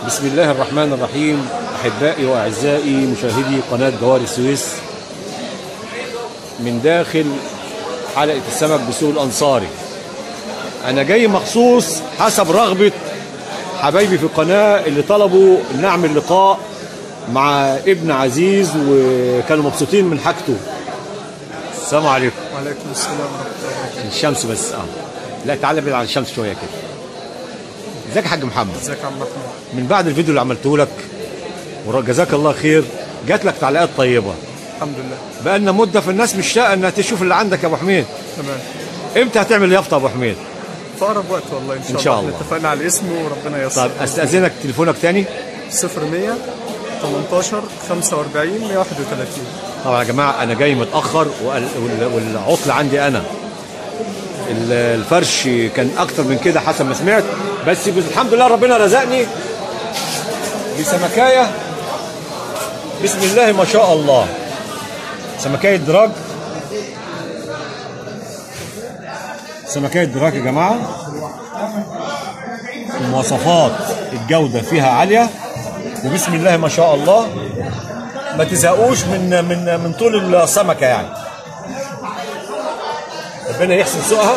بسم الله الرحمن الرحيم احبائي واعزائي مشاهدي قناه جوار السويس من داخل حلقه السمك بسوق الانصاري انا جاي مخصوص حسب رغبه حبايبي في القناه اللي طلبوا نعمل لقاء مع ابن عزيز وكانوا مبسوطين من حاجته السلام عليكم وعليكم السلام ورحمة الله وبركاته الشمس بس اه لا تعالى بعيد عن الشمس شويه كده ازيك يا حاج محمد ازيك يا عم محمود من بعد الفيديو اللي عملته لك وجزاك الله خير جات لك تعليقات طيبه الحمد لله بقالنا مده في الناس مشتاقه انها تشوف اللي عندك يا ابو حميد تمام امتى هتعمل يافطه يا ابو حميد في أقرب وقت والله إن شاء, إن شاء الله الله. احنا اتفقنا على الاسم وربنا ييسر طيب استاذنك تليفونك تاني 0100 18 45 131 طبعا يا جماعه انا جاي متاخر وال- وال- والعطل عندي انا ال- الفرش كان اكتر من كده حسب ما سمعت بس بس الحمد لله ربنا رزقني بسمكايه بسم الله ما شاء الله سمكايه دراج سمكايه دراج يا جماعه مواصفات الجوده فيها عاليه وبسم الله ما شاء الله ما تزهقوش من من من طول السمكه يعني ربنا يحسن سوقها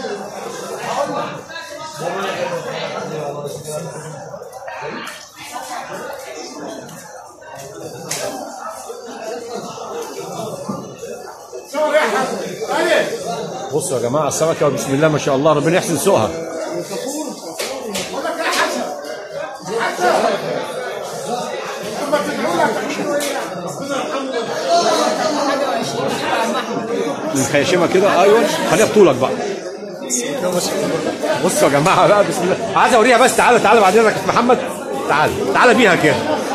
بصوا يا جماعه السمكه بسم الله ما شاء الله ربنا يحسن سوقها الخياشمه كده ايوه خليها بطولك بقى بصوا يا جماعه بقى بسم الله عايز اوريها بس تعالى تعالى بعدين يا كابتن محمد تعالى تعالى بيها كده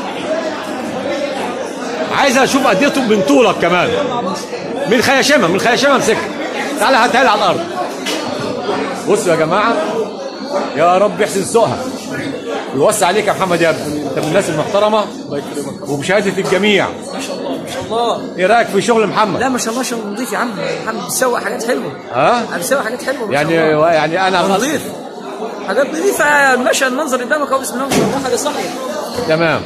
عايز اشوف قد ايه من طولك كمان من الخياشمه من الخياشمه امسكها تعالى هاتها لي على الارض بصوا يا جماعه يا رب يحسن سوقها ويوسع عليك يا محمد يا ابني انت من الناس المحترمه الله يكرمك وبشهاده الجميع ما شاء الله ما شاء الله ايه رايك في شغل محمد لا ما شاء الله شغل نظيف يا عم محمد بيسوي حاجات حلوه ها بيسوي حاجات حلوه ما شاء يعني الله. يعني انا نظيف حاجات نظيفه المشهد المنظر قدامك اهو بسم الله ما شاء الله حاجه صحيه تمام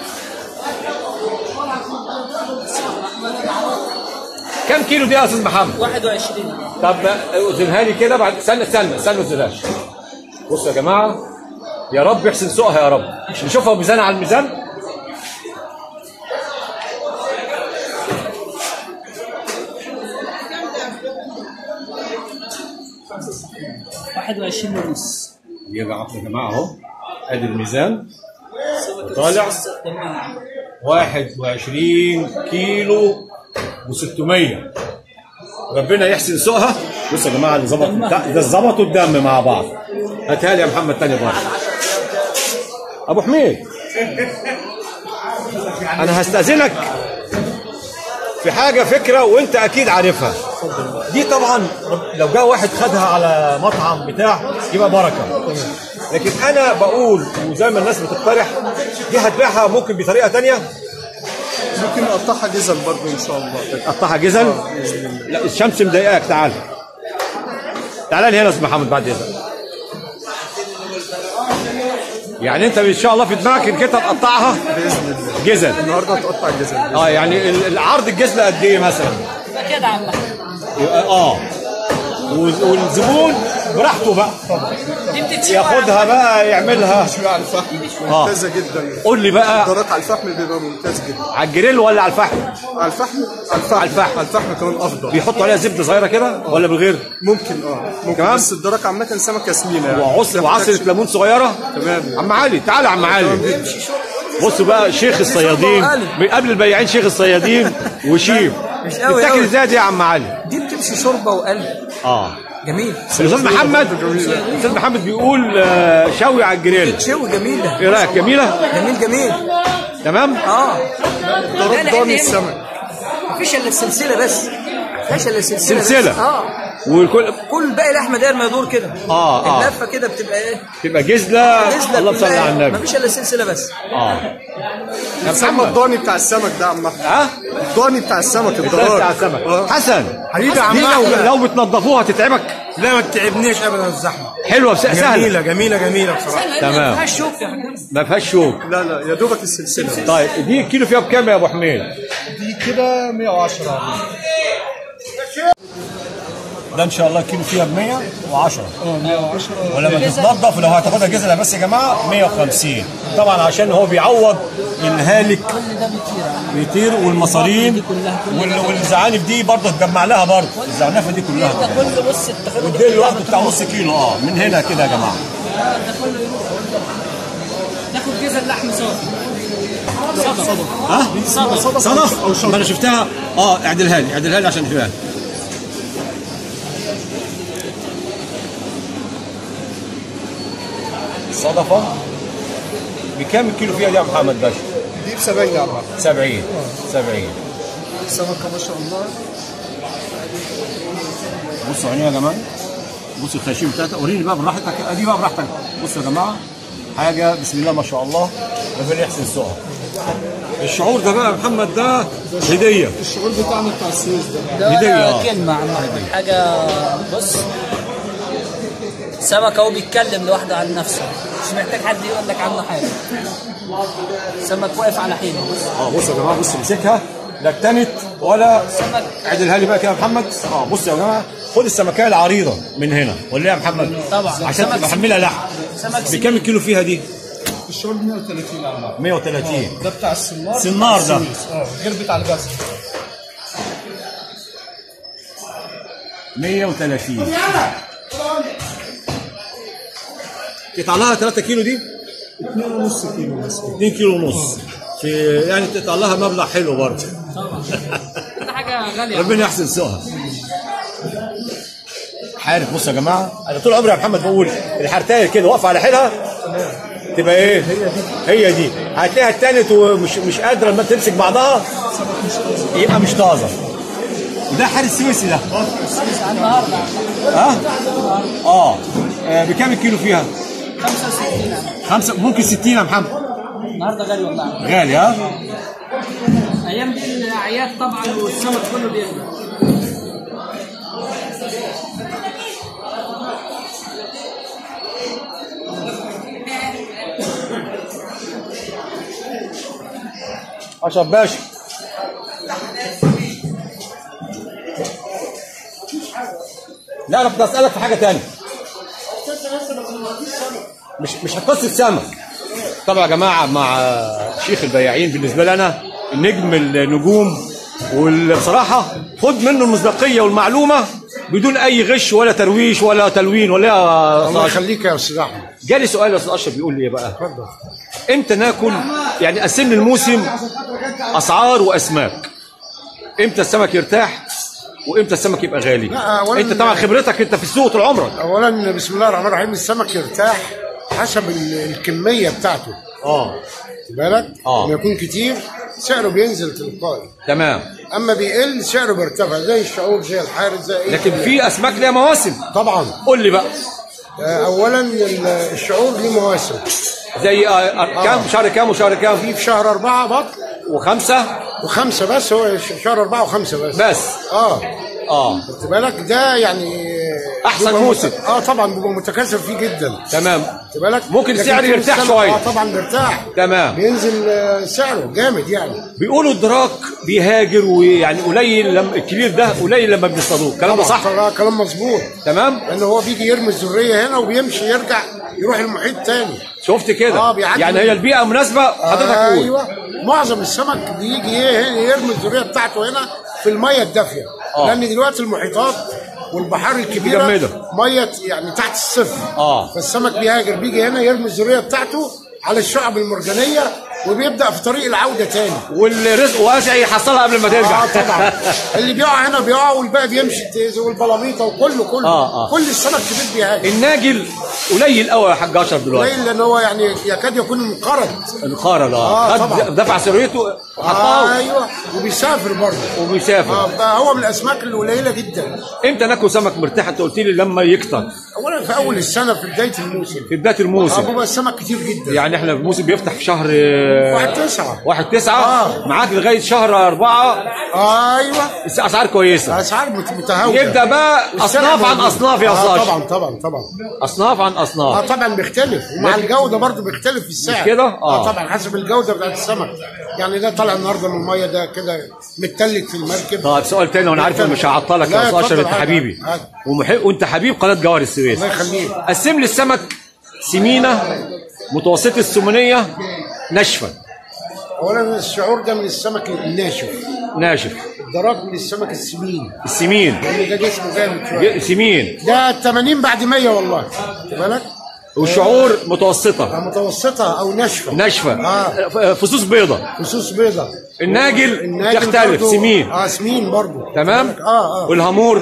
كم كيلو دي يا استاذ محمد 21 طب اوزنها لي كده بعد استنى استنى استنى اوزنهاش بصوا يا جماعه يا رب يحسن سوقها يا رب نشوفها ميزان على الميزان 21 ونص يبقى يا جماعه اهو ادي الميزان طالع 21 كيلو و600 ربنا يحسن سوقها بصوا يا جماعه اللي ظبط ده ظبطوا الدم مع بعض هاتها لي يا محمد تاني بره ابو حميد انا هستاذنك في حاجه فكره وانت اكيد عارفها دي طبعا لو جاء واحد خدها على مطعم بتاع يبقى بركه لكن انا بقول وزي ما الناس بتقترح دي هتبيعها ممكن بطريقه تانية ممكن نقطعها جزل برضه إن شاء الله تقطعها جزل لا الشمس مضايقاك تعال تعال لي هنا يا استاذ محمد بعد اذنك يعني انت ان شاء الله في دماغك انك انت تقطعها بإذن الله جزل النهارده هتقطع الجزل اه يعني ال- العرض الجزل قد ايه مثلا كده عم يبقى اه وال- والزبون براحته بقى دي بتتشوي ياخدها بقى يعملها شوية على الفحم ممتازة جدا قول لي بقى الدرات على الفحم بيبقى ممتاز جدا على الجريل ولا على الفحم على الفحم على الفحم على الفحم. على الفحم كمان أفضل بيحطوا عليها زبده صغيره كده ولا بالغير ممكن اه ممكن كمان؟ بس الدرك عامة سمكة سمينة يعني وعصر وعصره ليمون صغيره تمام. عم علي تعالى يا عم علي بصوا بقى شيخ الصيادين وقلب. قبل البياعين شيخ الصيادين وشيف مش قوي بتاكل قوي. ازاي دي يا عم علي دي بتمشي شوربه وقلب اه جميل الاستاذ محمد الاستاذ محمد بيقول آه، شوي على الجريل شوي جميله ايه رايك جميله جميل جميل تمام اه درات ضاني السمك مفيش الا السلسله بس مفيش الا السلسله بس. سلسلة. اه والكل كل باقي اللحمه داير ما يدور كده آه، آه. اللفه كده بتبقى ايه تبقى جزله نزله الله صل على النبي مفيش الا السلسله بس اه يا سمى محمد الضاني بتاع السمك ده يا عم احمد ها الضاني بتاع السمك الدرس الدرار بتاع السمك آه. حسن حبيبي يا عم دي لو أحمد. لو بتنضفوها تتعبك لا ما تتعبنيش ابدا الزحمه حلوه س- سهله جميله جميله جميله بصراحه تمام. ما فيهاش شوك يا حاج ما فيهاش شوك لا لا يا دوبك السلسله طيب دي الكيلو فيها بكام يا ابو حميد دي كده 110 ده ان شاء الله الكيلو فيها ب 110 اه 110 ولما تتنضف لو هتاخدها جزله بس يا جماعه 150 طبعا عشان هو بيعوض الهالك كل ده بيطير بيطير والمصارين وال- والزعانف دي برضه تجمع لها برضه الزعنفه دي كلها ده كله بص التخيل والديل لوحده بتاع نص كيلو اه من هنا كده يا جماعه ده كله يروح تاخد جزل لحم صافي صدف ها صدف صدف ما انا شفتها اه اعدلها لي اعدلها لي عشان تبان صدفه بكام الكيلو فيها دي يا محمد باشا؟ دي ب 70 يا عم 70 70 السمكه ما شاء الله بصوا عينيها يا جماعه بصوا الخياشيم بتاعتها وريني بقى براحتك ادي بقى براحتك بصوا يا جماعه حاجه بسم الله ما شاء الله ربنا يحسن سوقها الشعور ده بقى يا محمد ده هديه الشعور بتاعنا بتاع السويس ده ده هدية، ولا آه. كلمة عم حاجة بص سمك اهو بيتكلم لوحده عن نفسه مش محتاج حد يقول لك عنه حاجة سمك واقف على حيله بص اه بصوا يا جماعه بصوا امسكها لا اتنت ولا سمك عدلها لي بقى كده يا محمد اه بصوا يا جماعه خد السمكيه العريضه من هنا ولا إيه يا محمد طبعا. عشان سمك تبقى محملها لحم سمك بكام الكيلو فيها دي الشعور ب 130 يا عم 130 ده بتاع السنار سنار ده. السويس. اه غير بتاع الجزر 130 قطع لها 3 كيلو دي 2.5 كيلو مثلا 2 كيلو ونص في يعني تقطع لها مبلغ حلو برضه طبعا ده حاجة غالية ربنا يحسن سوقها عارف بصوا يا جماعه انا طول عمري يا محمد بقول الحرتايه كده واقفه على حيلها تبقى ايه هي دي هتلاقيها اتنت ومش مش قادره لما تمسك بعضها يبقى مش طازه وده حارس سويسي ده النهارده ها اه آه، بكام الكيلو فيها 65 خمسة ممكن 60 يا محمد النهارده غالي والله غالي ها ايام دي الاعياد طبعا والسمك كله بيغلى اشرف باشا لا انا كنت اسالك في حاجه تانية مش مش قصه سمك طبعا يا جماعه مع شيخ البياعين بالنسبه لي انا نجم النجوم وبصراحه خد منه المصداقيه والمعلومه بدون اي غش ولا ترويش ولا تلوين ولا يا الله أستاذ أشرف. يخليك يا استاذ احمد جالي سؤال يا استاذ اشرف بيقول لي ايه بقى اتفضل امتى ناكل يعني قسم لي الموسم اسعار واسماك امتى السمك يرتاح وامتى السمك يبقى غالي لا، أولاً- انت طبعا خبرتك انت في السوق طول عمرك اولا بسم الله الرحمن الرحيم السمك يرتاح حسب ال- الكميه بتاعته اه خد بالك آه. لما يكون كتير سعره بينزل تلقائي تمام اما بيقل سعره بيرتفع زي الشعور زي الحارس زي ايه لكن في اسماك ليها مواسم طبعا قول لي بقى آه، اولا ال- الشعور ليه مواسم زي آه، آه، كام شهر كام وشهر كام في في شهر أربعة بط وخمسه وخمسة بس هو ش- شهر أربعة وخمسة بس بس اه اه خد بالك ده يعني أحسن بيبقى موسم. مت- اه طبعا بيبقى متكاثر فيه جدا تمام خد بالك ممكن لكن السعر في يرتاح السمك- شوية. اه طبعا بيرتاح تمام بينزل آه، سعره جامد يعني بيقولوا الدراك بيهاجر ويعني قليل لما الكبير ده قليل لما بيصطادوه الكلام ده صح طبعا كلام مظبوط تمام لان هو بيجي يرمي الذريه هنا وبيمشي يرجع يروح المحيط تاني شفت كده آه، بيعدي يعني من- هي البيئه مناسبه حضرتك قول ايوه معظم السمك بيجي ايه هنا يرمي الذريه بتاعته هنا في الميه الدافيه آه. لان دلوقتي المحيطات والبحار الكبيره مجمدة. ميه يعني تحت الصفر آه. فالسمك بيهاجر بيجي هنا يرمي الذريه بتاعته على الشعب المرجانيه وبيبدا في طريق العوده تاني والرزق واسع يحصلها قبل ما ترجع اه طبعا اللي بيقع هنا بيقع والباقي بيمشي التيز والبلاميطه وكله كله آه، آه. كل السمك كبير بيهاجر الناجل قليل قوي يا حاج اشرف دلوقتي قليل لان هو يعني يكاد يكون انقرض انقرض آه، اه طبعا. خد دفع سريته آه وحطها ايوه وبيسافر برضه وبيسافر اه بقى هو من الاسماك القليله جدا امتى ناكل سمك مرتاح انت قلت لي لما يكتر اولا في اول السنه في بدايه الموسم في بدايه اه الموسم بيبقى السمك كتير جدا يعني احنا الموسم بيفتح في شهر واحد تسعة. واحد تسعة آه. معاك لغايه شهر اربعه ايوه اسعار كويسه اسعار مت- متهاويه يبدا بقى اصناف عن اصناف يا آه استاذ طبعا طبعا طبعا اصناف عن اه اصناف طبعا بيختلف ومع الجوده برضه بيختلف في السعر مش كده؟ آه. اه طبعا حسب الجوده بتاعت السمك يعني ده طالع النهارده من الميه ده كده متلج في المركب طيب سؤال تاني وانا عارف إني مش هعطلك لا، يا استاذ اتفضل اشرف انت عادي، حبيبي عادي. ومحب وانت حبيب قناه جوهر السويس الله يخليك قسم لي السمك سمينه متوسطه السمنيه ناشفه اولا الشعور ده من السمك الناشف ناشف الدراج من السمك السمين السمين لان ده جسمه جامد شويه ج- سمين ده 80 بعد 100 والله خد بالك والشعور متوسطه متوسطه او ناشفه ناشفه اه ف- فصوص بيضه فصوص بيضه الناجل الناجل تختلف برضو- سمين اه سمين برضو تمام اه اه والهامور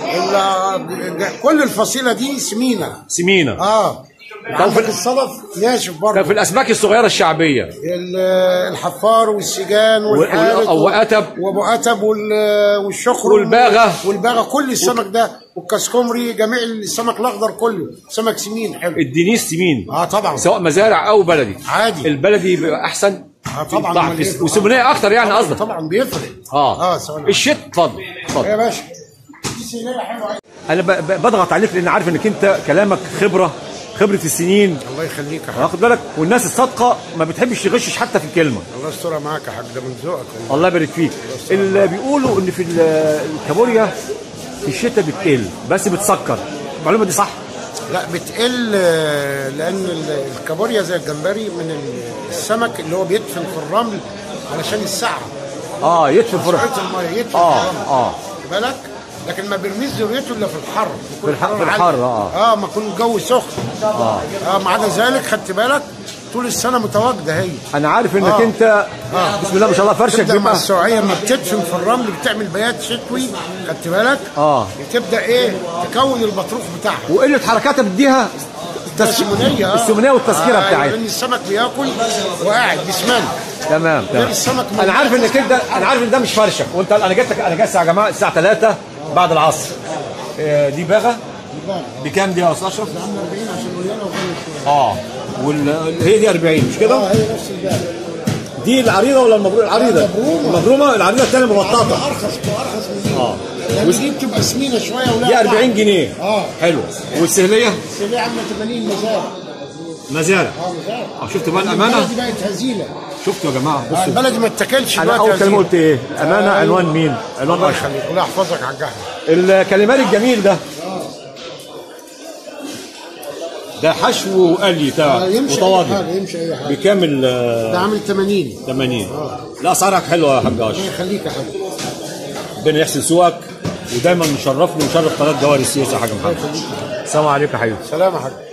ال- كل الفصيله دي سمينه سمينه اه عندك الصدف ناشف طب برضه في الاسماك الصغيره الشعبيه ال- الحفار والسجان وال- والحارت وأتب. وابو اتب وال- والشخر والباغة. والباغه كل السمك ده والكاسكومري جميع السمك الاخضر كله سمك سمين حلو الدنيس سمين اه طبعا سواء مزارع او بلدي عادي. البلدي بيبقى احسن اه طبعا ضعف أمال إيه؟ وسمنيه اكتر يعني طبعاً- قصدك طبعا بيفرق اه اه سؤال الشت اتفضل يا اتفضل باشا دي سينيه حلوه انا ب- ب- بضغط عليك لان عارف انك انت كلامك خبره خبره السنين الله يخليك يا حاج واخد بالك والناس الصادقه ما بتحبش تغشش حتى في الكلمه الله يسترها معاك يا حاج ده من ذوقك والله. الله يبارك فيك اللي بيقولوا ان في ال- الكابوريا في الشتاء بتقل بس بتسكر المعلومه دي صح لا بتقل آه، لان ال- الكابوريا زي الجمبري من ال- السمك اللي هو بيدفن في الرمل علشان السعه اه يدفن فرح سرعه الميه يدفن اه في الرمل اه خد بالك لكن ما بيرميش ذريته الا في الحر في الح- يكون في الحرارة الحر، عالية. آه. اه ما يكون الجو سخن اه اه ما عدا ذلك خدت بالك طول السنه متواجده هي انا عارف انك آه. انت آه. بسم الله ما شاء الله فرشك تبدا مع بيبقى السعوديه لما بتدفن في الرمل بتعمل بيات شتوي خدت بالك اه بتبدا ايه تكون البطروخ بتاعها وقله حركاتها بتديها السمنيه اه السمنيه والتذكره آه، بتاعتها لان السمك بياكل وقاعد بيسمن تمام غير تمام السمك من انا عارف انك انت انا عارف ان ده مش فرشك وانت انا جيت لك انا جاي الساعه يا جماعه الساعه 3 بعد العصر آه، دي باغه بكام دي يا استاذ اشرف؟ عامله 40 عشان مليانه وغاليه شويه اه وهي دي 40 مش كده؟ اه هي نفس الباقي دي العريضه ولا المبرومه؟ العريضه المبرومة. المبرومه العريضه الثانيه مبططه ارخص ارخص من دي اه لان دي بتبقى سمينه شويه ولا دي 40 جنيه اه حلو والسهليه بس دي عامله 80 مزارع مزارع اه مزارع اه شفت بقى الامانه دي بقت هزيله شفتوا يا جماعه آه، بصوا البلد ما اتكلش انا دلوقتي اول كلمه هزيلة. قلت ايه؟ الامانه آه، عنوان مين؟ عنوان الله اشرف يخليك الله يحفظك على الجهل الكلمات الجميل ده ده حشو وقلي بتاع آه، يمشي اي متواضع حاجه يمشي اي حاجه بكامل ده عامل 80 80 لا اسعارك حلوه يا حاج الله اشرف يخليك يا حبيبي ربنا يحسن سوقك ودايما مشرفني ومشرف قناه جوهر السياسه يا حاج محمد السلام عليكم يا حبيبي سلام يا حبيبي